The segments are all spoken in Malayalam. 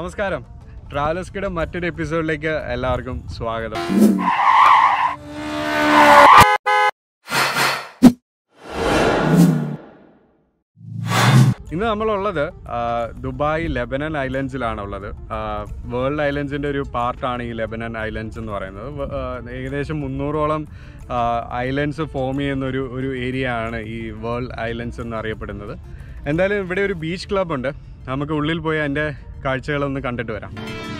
നമസ്കാരം ട്രാവലസ്കിയുടെ മറ്റൊരു എപ്പിസോഡിലേക്ക് എല്ലാവർക്കും സ്വാഗതം ഇന്ന് നമ്മളുള്ളത് ആ, ദുബായ് ലെബനൻ ഐലൻഡ്സിലാണ് ഉള്ളത് ആ, വേൾഡ് ഐലൻഡ്സിൻ്റെ ഒരു പാർട്ടാണ് ഈ ലെബനൻ ഐലൻഡ്സ് എന്ന് പറയുന്നത് വ- ആ, ഏകദേശം മുന്നൂറോളം ആ, ഐലൻഡ്സ് ഫോം ചെയ്യുന്ന ഒരു ഒരു ഏരിയ ആണ് ഈ വേൾഡ് ഐലൻഡ്സ് എന്ന് അറിയപ്പെടുന്നത് എന്തായാലും ഇവിടെ ഒരു ബീച്ച് ക്ലബ് ഉണ്ട് നമുക്ക് ഉള്ളിൽ പോയി അതിൻ്റെ കാഴ്ചകളൊന്ന് കണ്ടിട്ട് വരാം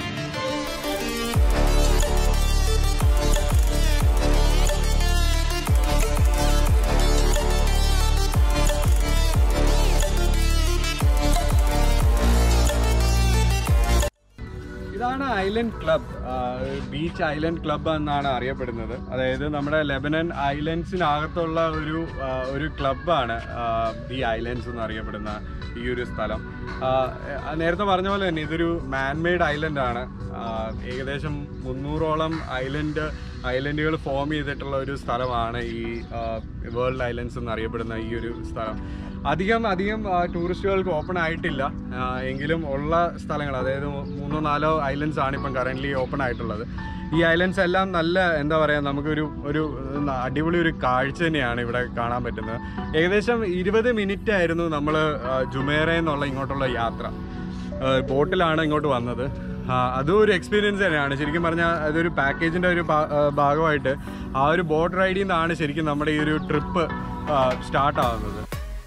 ഇതാണ് island club beach island club എന്നാണ് അറിയപ്പെടുന്നത് അതായത് നമ്മുടെ ലെബനൻ ഐലൻഡ്സിനകത്തുള്ള ഒരു ആ, ഒരു ക്ലബ്ബാണ് ദി ഐലൻഡ്സ് എന്ന് അറിയപ്പെടുന്ന ഈ ഒരു സ്ഥലം ആ, ആ, നേരത്തെ പറഞ്ഞ പോലെ തന്നെ ഇതൊരു മാൻമെയ്ഡ് ഐലൻഡ് ആണ് ആ, ഏകദേശം മുന്നൂറോളം ഐലൻഡ് ഐലൻഡുകൾ ഫോം ചെയ്തിട്ടുള്ള ഒരു സ്ഥലമാണ് ഈ വേൾഡ് ഐലൻഡ്സ് എന്ന് അറിയപ്പെടുന്ന ഈ ഒരു സ്ഥലം അധികം അധികം ആ, ടൂറിസ്റ്റുകൾക്ക് ഓപ്പൺ ആയിട്ടില്ല ആ, എങ്കിലും ഉള്ള സ്ഥലങ്ങൾ അതായത് മൂന്നോ നാലോ ഐലൻഡ്സ് ആണ് ഇപ്പം കറൻ്റ്ലി ഓപ്പൺ ആയിട്ടുള്ളത് ഈ ഐലൻഡ്സ് എല്ലാം നല്ല എന്താ പറയുക നമുക്കൊരു ഒരു ന- അടിപൊളി ഒരു കാഴ്ച തന്നെയാണ് ഇവിടെ കാണാൻ പറ്റുന്നത് ഏകദേശം ഇരുപത് മിനിറ്റ് ആയിരുന്നു നമ്മൾ ജുമേറ എന്നുള്ള ഇങ്ങോട്ടുള്ള യാത്ര ആ, ബോട്ടിലാണ് ഇങ്ങോട്ട് വന്നത് ആ, അതും ഒരു എക്സ്പീരിയൻസ് തന്നെയാണ് ശരിക്കും പറഞ്ഞാൽ അതൊരു പാക്കേജിൻ്റെ ഒരു ഭാ- ആ, ഭാഗമായിട്ട് ആ ഒരു ബോട്ട് റൈഡിൽ നിന്നാണ് ശരിക്കും നമ്മുടെ ഈ ഒരു ട്രിപ്പ് സ്റ്റാർട്ട് ആവുന്നത്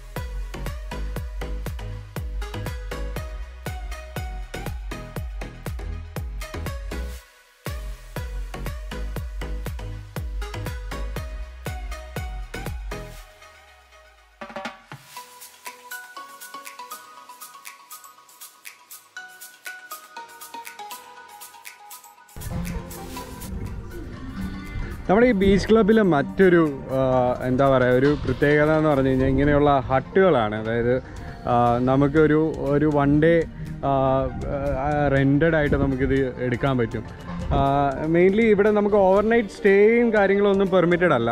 നമ്മുടെ ഈ ബീച്ച് ക്ലബിലെ മറ്റൊരു ആ, എന്താ പറയുക ഒരു പ്രത്യേകത എന്ന് പറഞ്ഞു കഴിഞ്ഞാൽ ഇങ്ങനെയുള്ള ഹട്ടുകളാണ് അതായത് ആ, നമുക്കൊരു ഒരു വൺ ഡേ റെൻറ്റഡ് ആയിട്ട് നമുക്കിത് എടുക്കാൻ പറ്റും മെയിൻലി ഇവിടെ നമുക്ക് ഓവർനൈറ്റ് സ്റ്റേയും കാര്യങ്ങളൊന്നും പെർമിറ്റഡ് അല്ല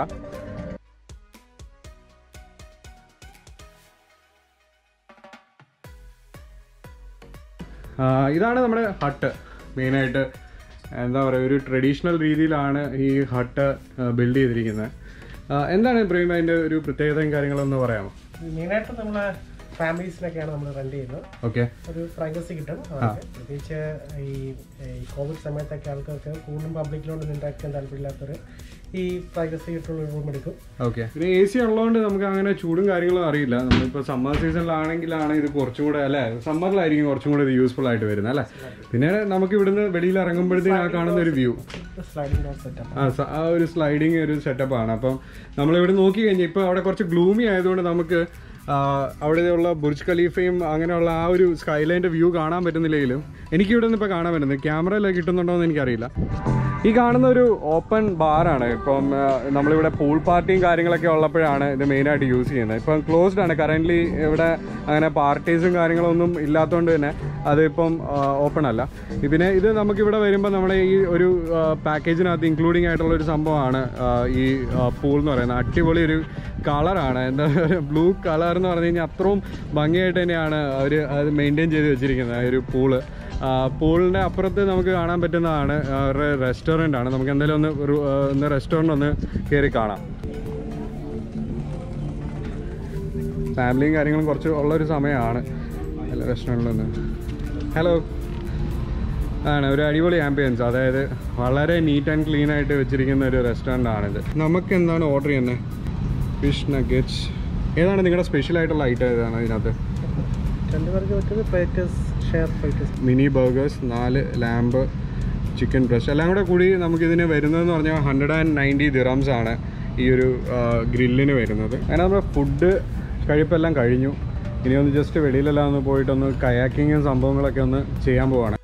ആ, ഇതാണ് നമ്മുടെ ഹട്ട് മെയിനായിട്ട് എന്താ പറയുക ഒരു ട്രഡീഷണൽ രീതിയിലാണ് ഈ ഹട്ട് ബിൽഡ് ചെയ്തിരിക്കുന്നത് ആ, എന്താണ് പ്രേം അതിൻ്റെ ഒരു പ്രത്യേകതയും കാര്യങ്ങളൊന്ന് പറയാമോ മെയിനായിട്ട് നമ്മളെ ഫാമിലീസിനൊക്കെയാണ് നമ്മൾ റെന്റ് ചെയ്യുന്നത് ഓക്കെ ഒരു പ്രൈവസി കിട്ടും അവർക്ക് പ്രത്യേകിച്ച് ഈ ഈ കോവിഡ് സമയത്തൊക്കെ ആൾക്കാർക്ക് കൂടുതലും പബ്ലിക്കിലോട്ട് ഇന്ററാക്ട് ചെയ്യാൻ താല്പര്യമില്ലാത്തവർ ഈ പ്രൈവസി ആയിട്ടുള്ള റൂം എടുക്കും ഓക്കെ പിന്നെ എ സി ഉള്ളതുകൊണ്ട് നമുക്ക് അങ്ങനെ ചൂടും കാര്യങ്ങളും അറിയില്ല നമ്മളിപ്പോൾ സമ്മർ സീസണിലാണെങ്കിലാണ് ഇത് കുറച്ചും കൂടെ അല്ലേ സമ്മറിലായിരിക്കും കുറച്ചും കൂടെ ഇത് യൂസ്ഫുൾ ആയിട്ട് വരുന്നത് അല്ലേ പിന്നെ നമുക്ക് ഇവിടുന്ന് വെളിയിൽ ഇറങ്ങുമ്പോഴത്തേക്കും ആ കാണുന്ന ഒരു വ്യൂ സ്ലൈഡിംഗ് ഡോർ സെറ്റപ്പ് ആ സ- ആ ഒരു സ്ലൈഡിങ് ഒരു സെറ്റപ്പാണ് അപ്പം നമ്മളിവിടെ നോക്കി കഴിഞ്ഞാൽ ഇപ്പോൾ അവിടെ കുറച്ച് ഗ്ലൂമി ആയതുകൊണ്ട് നമുക്ക് ആ, അവിടെയുള്ള ബുർജ് ഖലീഫയും അങ്ങനെയുള്ള ആ ഒരു സ്കൈലൈൻ്റെ വ്യൂ കാണാൻ പറ്റുന്നില്ലെങ്കിലും എനിക്ക് ഇവിടെ നിന്ന് ഇപ്പോൾ കാണാൻ പറ്റുന്നത് ക്യാമറയിൽ കിട്ടുന്നുണ്ടോ എന്ന് എനിക്കറിയില്ല ഈ കാണുന്ന ഒരു ഓപ്പൺ ബാറാണ് ഇപ്പം ആ, നമ്മളിവിടെ പൂൾ പാർട്ടിയും കാര്യങ്ങളൊക്കെ ഉള്ളപ്പോഴാണ് ഇത് മെയിനായിട്ട് യൂസ് ചെയ്യുന്നത് ഇപ്പം ക്ലോസ്ഡ് ആണ് കറൻ്റ്ലി ഇവിടെ അങ്ങനെ പാർട്ടീസും കാര്യങ്ങളൊന്നും ഇല്ലാത്തതുകൊണ്ട് തന്നെ അതിപ്പം ഓപ്പൺ അല്ല പിന്നെ ഇത് നമുക്കിവിടെ വരുമ്പോൾ നമ്മുടെ ഈ ഒരു പാക്കേജിനകത്ത് ഇൻക്ലൂഡിങ് ആയിട്ടുള്ള ഒരു സംഭവമാണ് ആ, ഈ പൂൾ എന്ന് പറയുന്നത് അടിപൊളി ഒരു കളറാണ് എന്താ പറയുക ബ്ലൂ കളർ എന്ന് പറഞ്ഞു കഴിഞ്ഞാൽ അത്രയും ഭംഗിയായിട്ട് തന്നെയാണ് അവർ അത് മെയിൻറ്റെയിൻ ചെയ്ത് വെച്ചിരിക്കുന്നത് ആ ഒരു പൂള് പൂളിൻ്റെ അപ്പുറത്ത് നമുക്ക് കാണാൻ പറ്റുന്നതാണ് അവരുടെ റെസ്റ്റോറൻ്റ് ആണ് നമുക്ക് എന്തായാലും ഒന്ന് ഒരു, ആ, ഒന്ന് റെസ്റ്റോറൻ്റ് ഒന്ന് കയറി കാണാം ഫാമിലിയും കാര്യങ്ങളും കുറച്ച് ഉള്ളൊരു സമയമാണ് അല്ല റെസ്റ്റോറൻറ്റിൽ നിന്ന് ഹലോ ആണ് ഒരു അടിപൊളി ആംബിയൻസ് അതായത് വളരെ നീറ്റ് ആൻഡ് ക്ലീൻ ആയിട്ട് വെച്ചിരിക്കുന്ന ഒരു റെസ്റ്റോറൻ്റ് ആണിത് നമുക്ക് എന്താണ് ഓർഡർ ചെയ്യുന്നത് ഫിഷ് നഗറ്റ്സ് ഏതാണ് നിങ്ങളുടെ സ്പെഷ്യൽ ആയിട്ടുള്ള ഐറ്റം ഏതാണ് ഇതിനകത്ത് രണ്ടുപേർക്ക് പറ്റുന്നത് platters share platters mini burgers നാല് ലാമ്പ് ചിക്കൻ ബ്രസ്റ്റ് എല്ലാം കൂടെ കൂടി നമുക്കിതിന് വരുന്നതെന്ന് പറഞ്ഞാൽ ഹൺഡ്രഡ് ആൻഡ് നയൻറ്റി ദിറംസ് ആണ് ഈ ഒരു ഗ്രില്ലിന് വരുന്നത് അങ്ങനെ നമ്മുടെ ഫുഡ് കഴിപ്പെല്ലാം കഴിഞ്ഞു ഇനി ഒന്ന് ജസ്റ്റ് വെളിയിലെല്ലാം ഒന്ന് പോയിട്ടൊന്ന് കയാക്കിങ്ങും സംഭവങ്ങളൊക്കെ ഒന്ന് ചെയ്യാൻ പോവാണ്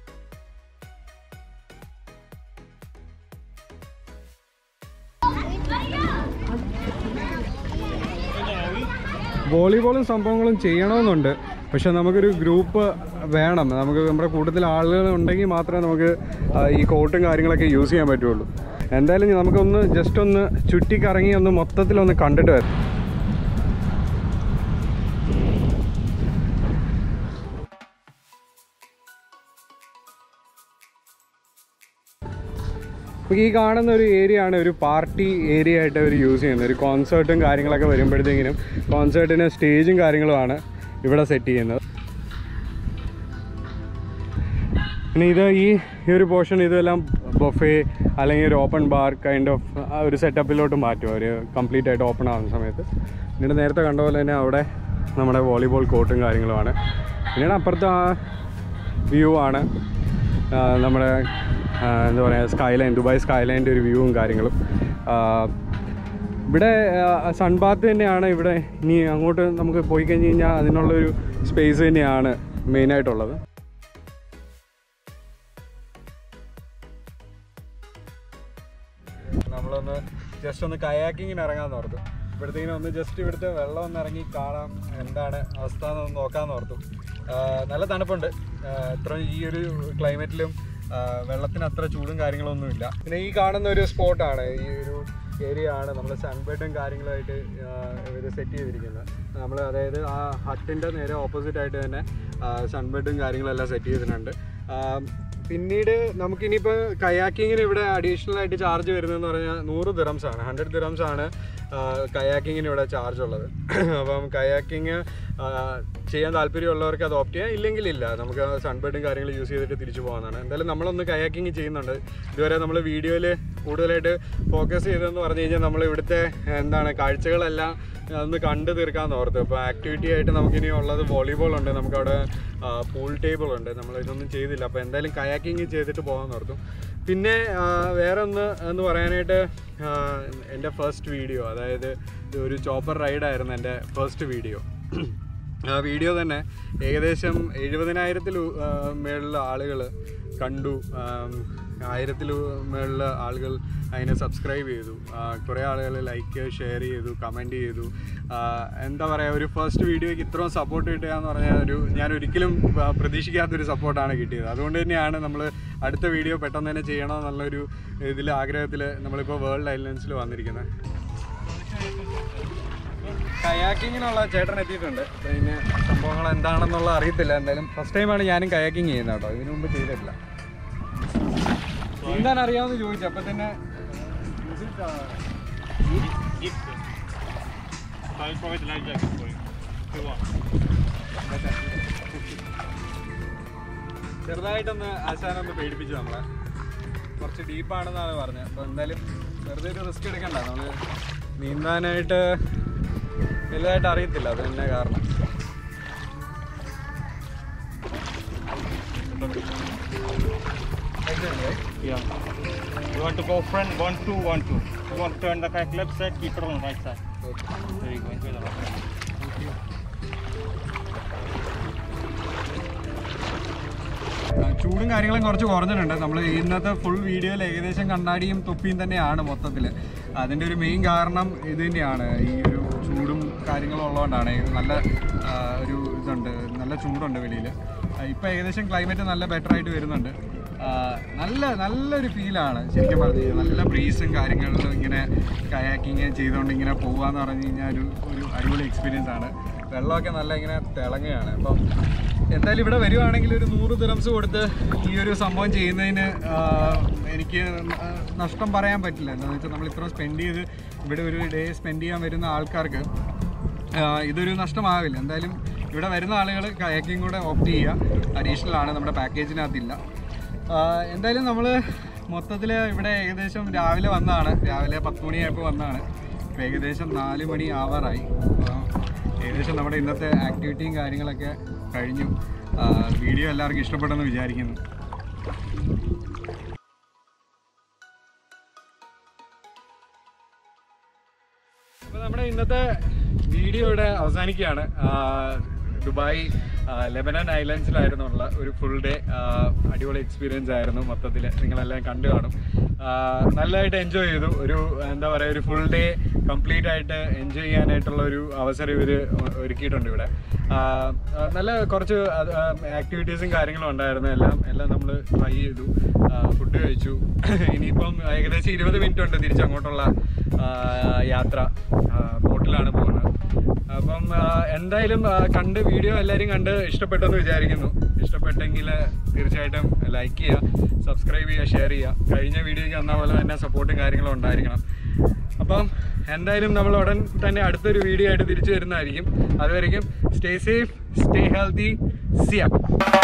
വോളിബോളും സംഭവങ്ങളും ചെയ്യണമെന്നുണ്ട് പക്ഷെ നമുക്കൊരു ഗ്രൂപ്പ് വേണം നമുക്ക് നമ്മുടെ കൂട്ടത്തിൽ ആളുകൾ ഉണ്ടെങ്കിൽ മാത്രമേ നമുക്ക് ആ, ഈ കോട്ടും കാര്യങ്ങളൊക്കെ യൂസ് ചെയ്യാൻ പറ്റുള്ളൂ എന്തായാലും നമുക്കൊന്ന് ജസ്റ്റ് ഒന്ന് ചുറ്റിക്കറങ്ങി ഒന്ന് മൊത്തത്തിലൊന്ന് കണ്ടിട്ട് വരാം നമുക്ക് ഈ കാണുന്ന ഒരു ഏരിയ ആണ് ഒരു പാർട്ടി ഏരിയ ആയിട്ട് അവർ യൂസ് ചെയ്യുന്നത് ഒരു കോൺസേർട്ടും കാര്യങ്ങളൊക്കെ വരുമ്പോഴത്തേക്കിനും കോൺസേർട്ടിന് സ്റ്റേജും കാര്യങ്ങളുമാണ് ഇവിടെ സെറ്റ് ചെയ്യുന്നത് പിന്നെ ഇത് ഈ ഈ ഒരു പോർഷൻ ഇതെല്ലാം ബൊഫേ അല്ലെങ്കിൽ ഒരു ഓപ്പൺ ബാർ കൈൻഡ് ഓഫ് ആ ഒരു സെറ്റപ്പിലോട്ട് മാറ്റും ഒരു കംപ്ലീറ്റ് ആയിട്ട് ഓപ്പൺ ആവുന്ന സമയത്ത് പിന്നീട് നേരത്തെ കണ്ട പോലെ തന്നെ അവിടെ നമ്മുടെ വോളിബോൾ കോർട്ടും കാര്യങ്ങളുമാണ് പിന്നീട് അപ്പുറത്ത് ആ വ്യൂ ആണ് ആ, നമ്മുടെ ആ, എന്താ പറയുക സ്കൈലൈൻ ദുബായ് സ്കൈലൈൻ്റെ ഒരു വ്യൂവും കാര്യങ്ങളും ആ, ഇവിടെ സൺബാത്ത് തന്നെയാണ് ഇവിടെ ഇനി അങ്ങോട്ട് നമുക്ക് പോയി കഴിഞ്ഞ് കഴിഞ്ഞാൽ അതിനുള്ളൊരു സ്പേസ് തന്നെയാണ് മെയിനായിട്ടുള്ളത് നമ്മളൊന്ന് ജസ്റ്റ് ഒന്ന് കയാക്കിങ്ങിന് ഇറങ്ങാന്ന് ഓർത്തു ഇവിടത്തേക്കിനും ഒന്ന് ജസ്റ്റ് ഇവിടുത്തെ വെള്ളം ഒന്ന് ഇറങ്ങി കാണാം എന്താണ് അവസ്ഥ എന്നൊന്ന് നോക്കാമെന്ന് ഓർത്തു ആ, നല്ല തണുപ്പുണ്ട് ആ, ഇത്ര ഈ ഒരു ക്ലൈമറ്റിലും ആ, വെള്ളത്തിന് അത്ര ചൂടും കാര്യങ്ങളൊന്നും ഇല്ല പിന്നെ ഈ കാണുന്ന ഒരു സ്പോട്ടാണ് ഈ ഒരു ഏരിയ ആണ് നമ്മൾ സൺബെഡും കാര്യങ്ങളായിട്ട് ഇത് സെറ്റ് ചെയ്തിരിക്കുന്നത് നമ്മൾ അതായത് ആ ഹട്ടിൻ്റെ നേരെ ഓപ്പോസിറ്റ് ആയിട്ട് തന്നെ സൺബെഡും കാര്യങ്ങളെല്ലാം സെറ്റ് ചെയ്തിട്ടുണ്ട് ആ, പിന്നീട് നമുക്കിനിയിപ്പോൾ കയാക്കിങ്ങിന് ഇവിടെ അഡീഷണൽ ആയിട്ട് ചാർജ് വരുന്നതെന്ന് പറഞ്ഞാൽ നൂറ് ദിറംസ് ആണ് ഹൺഡ്രഡ് ദിറംസ് ആണ് കയാക്കിങ്ങിന് ഇവിടെ ചാർജ് ഉള്ളത് അപ്പം കയാക്കിങ് ചെയ്യാൻ താല്പര്യമുള്ളവർക്ക് അത് ഓപ്റ്റ് ചെയ്യാം ഇല്ലെങ്കിൽ ഇല്ല നമുക്ക് സൺബെഡും കാര്യങ്ങളും യൂസ് ചെയ്തിട്ട് തിരിച്ചു പോകാനാണ് എന്തായാലും നമ്മളൊന്ന് കയാക്കിങ് ചെയ്യുന്നുണ്ട് ഇതുവരെ നമ്മൾ വീഡിയോയിൽ കൂടുതലായിട്ട് ഫോക്കസ് ചെയ്തതെന്ന് പറഞ്ഞു കഴിഞ്ഞാൽ നമ്മൾ ഇവിടുത്തെ എന്താണ് കാഴ്ചകളെല്ലാം ഒന്ന് കണ്ടു തീർക്കാമെന്ന് ഓർത്തു അപ്പോൾ ആക്ടിവിറ്റി ആയിട്ട് നമുക്കിനി ഉള്ളത് വോളിബോൾ ഉണ്ട് നമുക്കവിടെ പൂൾ ടേബിൾ ഉണ്ട് നമ്മൾ ഇതൊന്നും ചെയ്തില്ല അപ്പോൾ എന്തായാലും കയാക്കിങ് ചെയ്തിട്ട് പോകാമെന്ന് ഓർത്തു പിന്നെ ആ, വേറെ ഒന്ന് എന്ന് പറയാനായിട്ട് ആ, എൻ്റെ ഫസ്റ്റ് വീഡിയോ അതായത് ഇത് ഒരു ചോപ്പർ റൈഡായിരുന്നു എൻ്റെ ഫസ്റ്റ് വീഡിയോ ആ വീഡിയോ തന്നെ ഏകദേശം എഴുപതിനായിരത്തിൽ മേളിൽ ആളുകൾ കണ്ടു ആം, ആയിരത്തിൽ മേളിൽ ആളുകൾ അതിനെ സബ്സ്ക്രൈബ് ചെയ്തു ആ, കുറേ ആളുകൾ ലൈക്ക് ഷെയർ ചെയ്തു കമൻറ്റ് ചെയ്തു ആ, എന്താ പറയുക ഒരു ഫസ്റ്റ് വീഡിയോയ്ക്ക് ഇത്രയും സപ്പോർട്ട് കിട്ടുക എന്ന് പറഞ്ഞാൽ ഒരു ഞാൻ ഒരിക്കലും ആ, പ്രതീക്ഷിക്കാത്തൊരു സപ്പോർട്ടാണ് കിട്ടിയത് അതുകൊണ്ട് തന്നെയാണ് നമ്മൾ അടുത്ത വീഡിയോ പെട്ടെന്ന് തന്നെ ചെയ്യണമെന്നുള്ളൊരു ഇതിൽ ആഗ്രഹത്തിൽ നമ്മളിപ്പോൾ വേൾഡ് ഐലൻഡ്സിൽ വന്നിരിക്കുന്നത് കയാക്കിങ്ങിനുള്ള ചേട്ടൻ എത്തിയിട്ടുണ്ട് പിന്നെ സംഭവങ്ങൾ എന്താണെന്നുള്ള അറിയത്തില്ല എന്തായാലും ഫസ്റ്റ് ടൈമാണ് ഞാനും കയാക്കിങ് ചെയ്യുന്നത് കേട്ടോ ഇതിനു മുമ്പ് ചെയ്തിട്ടില്ല നീന്താൻ അറിയാമെന്ന് ചോദിച്ചു അപ്പം തന്നെ I'll provide life jacket for you. If you want. ചെറുതായിട്ടൊന്ന് ആശാനൊന്ന് പേടിപ്പിച്ചു നമ്മളെ കുറച്ച് ഡീപ്പാണെന്നാണ് പറഞ്ഞത് അപ്പോൾ എന്തായാലും വെറുതെ ഒരു റിസ്ക് എടുക്കണ്ട നമ്മൾ നീന്താനായിട്ട് വലുതായിട്ട് അറിയത്തില്ല അത് തന്നെ കാരണം Yeah. You want to go front, one, two, one, two. You want to turn the kayak left side, keep it on the right side. There you go. Enjoy the ride. ആ, ചൂടും കാര്യങ്ങളും കുറച്ച് കുറഞ്ഞിട്ടുണ്ട് നമ്മൾ ഇന്നത്തെ ഫുൾ വീഡിയോയിൽ ഏകദേശം കണ്ണാടിയും തൊപ്പിയും തന്നെയാണ് മൊത്തത്തിൽ അതിൻ്റെ ഒരു മെയിൻ കാരണം ഇത് തന്നെയാണ് ഈ ഒരു ചൂടും കാര്യങ്ങളും ഉള്ളതുകൊണ്ടാണ് ഇത് നല്ല ആ, ഒരു ഇതുണ്ട് നല്ല ചൂടുണ്ട് വെളിയിൽ ഇപ്പോൾ ഏകദേശം ക്ലൈമറ്റ് നല്ല ബെറ്റർ ആയിട്ട് വരുന്നുണ്ട് ആ, നല്ല നല്ലൊരു ഫീലാണ് ശരിക്കും പറഞ്ഞു കഴിഞ്ഞാൽ നല്ല ബ്രീസും കാര്യങ്ങളിലും ഇങ്ങനെ കയാക്കിങ് ചെയ്തുകൊണ്ട് ഇങ്ങനെ പോകാന്ന് പറഞ്ഞു കഴിഞ്ഞാൽ ഒരു ഒരു അടിപൊളി എക്സ്പീരിയൻസ് ആണ് വെള്ളമൊക്കെ നല്ല ഇങ്ങനെ തിളങ്ങുകയാണ് അപ്പം എന്തായാലും ഇവിടെ വരുവാണെങ്കിൽ ഒരു നൂറ് ദിറംസ് കൊടുത്ത് ഈ ഒരു സംഭവം ചെയ്യുന്നതിന് ആ, എനിക്ക് ആ, നഷ്ടം പറയാൻ പറ്റില്ല എന്താണെന്ന് വെച്ചാൽ നമ്മൾ ഇത്രയും സ്പെൻഡ് ചെയ്ത് ഇവിടെ ഒരു ഡേ സ്പെൻഡ് ചെയ്യാൻ വരുന്ന ആൾക്കാർക്ക് ആ, ഇതൊരു നഷ്ടമാവില്ല എന്തായാലും ഇവിടെ വരുന്ന ആളുകൾ കയക്കിങ് കൂടെ ഓപ്റ്റ് ചെയ്യുക അഡീഷണൽ ആണ് നമ്മുടെ പാക്കേജിനകത്തില്ല ആ, എന്തായാലും നമ്മൾ മൊത്തത്തിൽ ഇവിടെ ഏകദേശം രാവിലെ വന്നതാണ് രാവിലെ പത്ത് മണിയായപ്പോൾ വന്നതാണ് ഇപ്പോൾ ഏകദേശം നാല് മണി ആവാറായി അപ്പോൾ ഏകദേശം നമ്മുടെ ഇന്നത്തെ ആക്ടിവിറ്റിയും കാര്യങ്ങളൊക്കെ കഴിഞ്ഞു ആ, വീഡിയോ എല്ലാവർക്കും ഇഷ്ടപ്പെട്ടെന്ന് വിചാരിക്കുന്നു അപ്പോൾ നമ്മുടെ ഇന്നത്തെ വീഡിയോ ഇവിടെ അവസാനിക്കുകയാണ് ആ, ദുബായ് ആ, ലെബനൻ ഐലൻഡ്സിലായിരുന്നുള്ള ഒരു ഫുൾ ഡേ അടിപൊളി എക്സ്പീരിയൻസ് ആയിരുന്നു മൊത്തത്തിൽ നിങ്ങളെല്ലാം കണ്ടു കാണും ആ, നല്ലതായിട്ട് എൻജോയ് ചെയ്തു ഒരു എന്താ പറയുക ഒരു ഫുൾ ഡേ കംപ്ലീറ്റ് ആയിട്ട് എൻജോയ് ചെയ്യാനായിട്ടുള്ള ഒരു അവസരം ഇവർ ഒരുക്കിയിട്ടുണ്ട് ഇവിടെ ആ, ആ, നല്ല കുറച്ച് ആക്ടിവിറ്റീസും കാര്യങ്ങളും ഉണ്ടായിരുന്നു എല്ലാം എല്ലാം നമ്മൾ ട്രൈ ചെയ്തു ഫുഡ് കഴിച്ചു ഇനിയിപ്പം ഏകദേശം ഇരുപത് മിനിറ്റ് ഉണ്ട് തിരിച്ചങ്ങോട്ടുള്ള ആ, യാത്ര ബോട്ടിൽ റൂട്ടിലാണ് പോകുന്നത് അപ്പം ആ, എന്തായാലും ആ, കണ്ട് വീഡിയോ എല്ലാവരും കണ്ട് ഇഷ്ടപ്പെട്ടെന്ന് വിചാരിക്കുന്നു ഇഷ്ടപ്പെട്ടെങ്കിൽ തീർച്ചയായിട്ടും ലൈക്ക് ചെയ്യുക സബ്സ്ക്രൈബ് ചെയ്യുക ഷെയർ ചെയ്യുക കഴിഞ്ഞ വീഡിയോയ്ക്ക് വന്ന പോലെ തന്നെ സപ്പോർട്ടും കാര്യങ്ങളും ഉണ്ടായിരിക്കണം അപ്പം എന്തായാലും നമ്മൾ ഉടൻ തന്നെ അടുത്തൊരു വീഡിയോ ആയിട്ട് തിരിച്ചു വരുന്നതായിരിക്കും അതുവരെയും സ്റ്റേ സേഫ് സ്റ്റേ ഹെൽത്തി സിയ